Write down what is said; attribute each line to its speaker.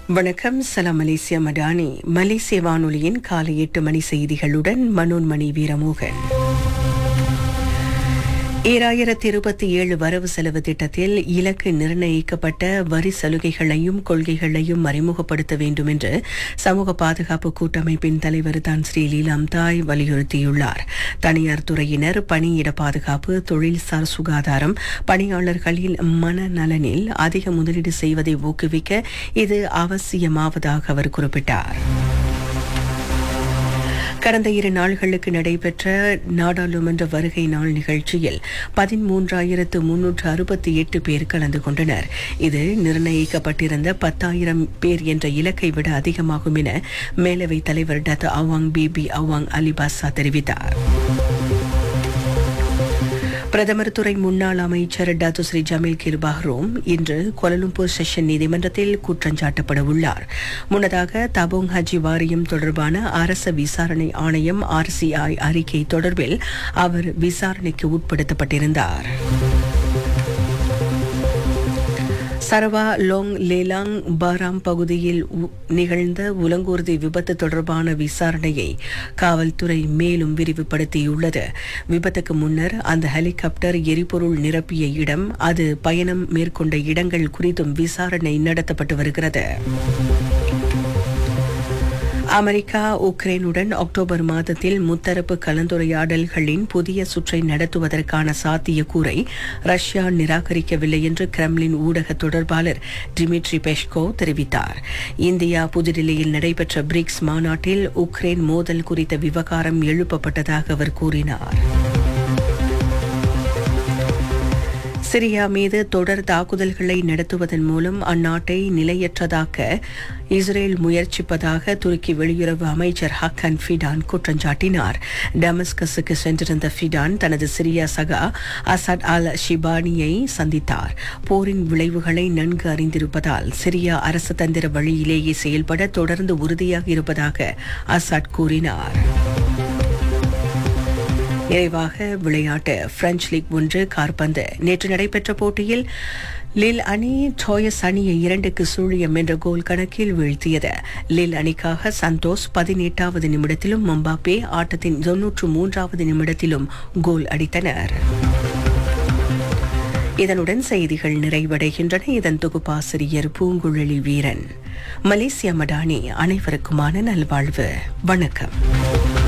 Speaker 1: வணக்கம் சலாம் மலேசியா மடானி மலேசிய வானொலியின் காலை எட்டு மணி செய்திகளுடன் மனோன்மணி வீரமோகன் ஈராயிரத்தி இருபத்தி ஏழு வரவு செலவு திட்டத்தில் இலக்கு நிர்ணயிக்கப்பட்ட வரி சலுகைகளையும் கொள்கைகளையும் அறிமுகப்படுத்த வேண்டும் என்று சமூக பாதுகாப்பு கூட்டமைப்பின் தலைவர் தான் ஸ்ரீ லீலாம் தாய் வலியுறுத்தியுள்ளார் தனியார் துறையினர் பணியிட பாதுகாப்பு தொழில்சார் சுகாதாரம் பணியாளர்களின் மனநலனில் அதிக முதலீடு செய்வதை ஊக்குவிக்க இது அவசியமாவதாக அவர் குறிப்பிட்டார் கடந்த இரு நாள்களுக்கு நடைபெற்ற நாடாளுமன்ற வருகை நாள் நிகழ்ச்சியில் பதிமூன்றாயிரத்து முன்னூற்று அறுபத்தி எட்டு பேர் கலந்து கொண்டனர் இது நிர்ணயிக்கப்பட்டிருந்த பத்தாயிரம் பேர் என்ற இலக்கை விட அதிகமாகும் என மேலவை தலைவர் Datuk Awang Bemee Awang Alibasah தெரிவித்தார் பிரதமர் துறை முன்னாள் அமைச்சர் டாத்து ஸ்ரீ ஜமீல் கிர் பஹ்ரோம் இன்று கோலலும்பூர் செஷன் நீதிமன்றத்தில் குற்றஞ்சாட்டப்பட உள்ளார் முன்னதாக தபோங் ஹஜி வாரியம் தொடர்பான அரச விசாரணை ஆணையம் ஆர்சிஐ அறிக்கை தொடர்பில் அவர் விசாரணைக்கு உட்படுத்தப்பட்டிருந்தார் சரவா லோங் லேலாங் பாராம் பகுதியில் உ- நிகழ்ந்த உலங்கூர்தி விபத்து தொடர்பான விசாரணையை காவல்துறை மேலும் விரிவுபடுத்தியுள்ளது விபத்துக்கு முன்னர் அந்த ஹெலிகாப்டர் எரிபொருள் நிரப்பிய இடம் அது பயணம் மேற்கொண்ட இடங்கள் குறித்தும் விசாரணை நடத்தப்பட்டு வருகிறது அமெரிக்கா உக்ரைனுடன் அக்டோபர் மாதத்தில் முத்தரப்பு கலந்துரையாடல்களின் புதிய சுற்றை நடத்துவதற்கான சாத்தியக்கூறை ரஷ்யா நிராகரிக்கவில்லை என்று கிரெம்லின் ஊடக தொடர்பாளர் டிமிட்ரி பெஷ்கோ தெரிவித்தார் இந்தியா புதுடில்லியில் நடைபெற்ற பிரிக்ஸ் மாநாட்டில் உக்ரைன் மோதல் குறித்த விவகாரம் எழுப்பப்பட்டதாக அவர் கூறினார் சிரியா மீது தொடர் தாக்குதல்களை நடத்துவதன் மூலம் அந்நாட்டை நிலையற்றதாக்க இஸ்ரேல் முயற்சிப்பதாக துருக்கி வெளியுறவு அமைச்சர் ஹக்கன் ஃபிடான் குற்றஞ்சாட்டினார் டமஸ்கஸுக்கு சென்றிருந்த ஃபிடான் தனது சிரியா சகா அசட் அல் ஷிபானியை சந்தித்தார் போரின் விளைவுகளை நன்கு அறிந்திருப்பதால் சிரியா அரசு தந்திர வழியிலேயே செயல்பட தொடர்ந்து உறுதியாக இருப்பதாக அசாட் கூறினார் நிறைவாக விளையாட்டு பிரெஞ்சு லீக் ஒன்று கார்பந்து நேற்று நடைபெற்ற போட்டியில் லில் அணி ட்ரோயஸ் அணியை இரண்டுக்கு சூழியம் என்ற கோல் கணக்கில் வீழ்த்தியது லில் அணிக்காக சந்தோஷ் பதினெட்டாவது நிமிடத்திலும் மம்பாப்பே ஆட்டத்தின் தொன்னூற்று மூன்றாவது நிமிடத்திலும் கோல் அடித்தனர் இதனுடன் செய்திகள் நிறைவடைகின்றன இதன் தொகுப்பாசிரியர் பூங்குழலி வீரன் மலேசியா மடானி அனைவருக்குமான நல்வாழ்வு வணக்கம்